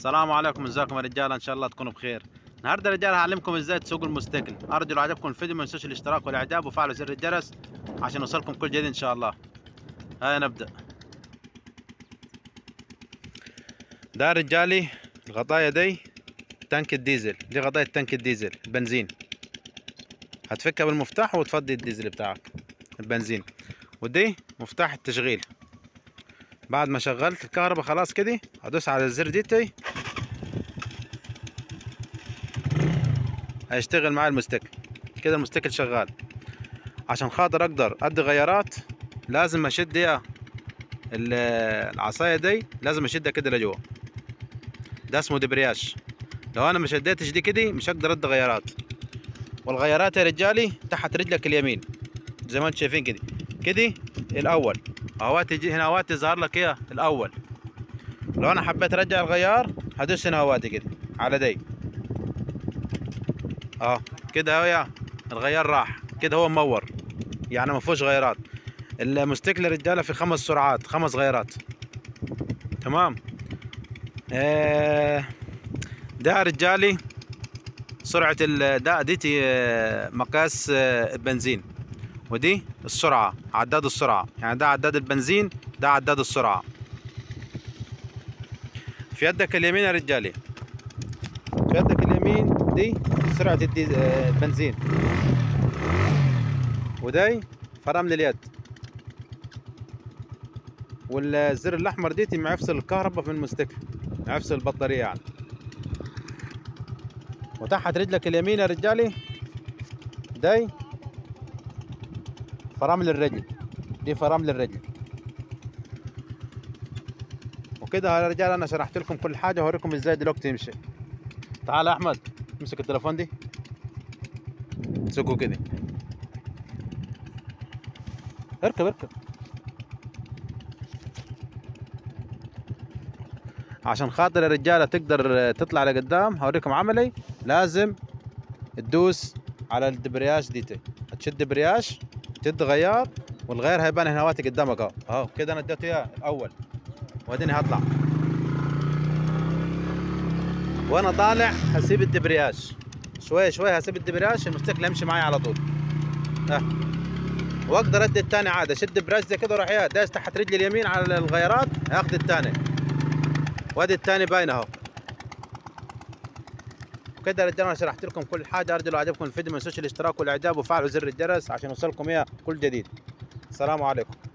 السلام عليكم ازيكم يا رجاله ان شاء الله تكونوا بخير النهارده يا رجاله هعلمكم ازاي تسوقوا الموتوسيكل ارجو لو عجبكم الفيديو ما تنسوش الاشتراك والاعجاب وفعلوا زر الجرس عشان يوصلكم كل جديد ان شاء الله هيا نبدا ده رجالي الغطايه دي تانك الديزل دي غطايه تانك الديزل البنزين هتفكها بالمفتاح وتفضي الديزل بتاعك البنزين ودي مفتاح التشغيل بعد ما شغلت الكهرباء خلاص كده هدوس على الزر ديتي هيشتغل معايا المستكل كده المستكل شغال عشان خاطر اقدر ادي غيارات لازم اشد يا ال- العصايه دي لازم اشدها كده لجوا ده اسمه دبرياج لو انا ما شديتش دي كده مش هقدر ادي غيارات والغيارات يا رجالي تحت رجلك اليمين زي ما انتم شايفين كده كده الاول اهوات يجي هنا اهوات يظهر لك ايه الاول لو انا حبيت ارجع الغيار هدوس هنا اهواتي كده على دي اه كده اهو يا الغيار راح كده هو مور يعني ما فيهوش غيارات المستكل يا رجاله في خمس سرعات خمس غيارات تمام آه ده يا رجالي سرعة ال- ده ديتي آه، مقاس آه، بنزين ودي السرعة عداد السرعة يعني ده عداد البنزين ده عداد السرعة في يدك اليمين يا رجالي في يدك اليمين دي سرعة الدي- آه، البنزين ودي فرامل اليد والزر الاحمر ديتي مع يفصل الكهرباء في المستكل مع يفصل البطارية يعني وتحت رجلك اليمين يا رجالي دي فرامل الرجل دي فرامل الرجل وكده يا رجال انا شرحت لكم كل حاجه هوريكم ازاي دلوقتي يمشي تعال يا احمد امسك التليفون دي امسكه كده اركب اركب عشان خاطر يا رجاله تقدر تطلع لقدام هوريكم عملي لازم تدوس على الدبرياج ديتي هتشد برياج تد غيار والغيار هيبان هنا واتي قدامك اهو اهو كده انا اديته اياه الاول وبعدين هطلع وانا طالع هسيب الدبرياج شويه شويه هسيب الدبرياج المستقل يمشي معي على طول اه واقدر ادي الثاني عادي اشد برياج زي كده واروح اياه دايس تحت رجلي اليمين على الغيارات هاخد الثاني وادي الثاني باين اهو كده يا رجاله انا شرحت لكم كل حاجه ارجو لو عجبكم الفيديو ما تنسوش الاشتراك والاعجاب وفعلوا زر الجرس عشان يوصلكم اياه كل جديد السلام عليكم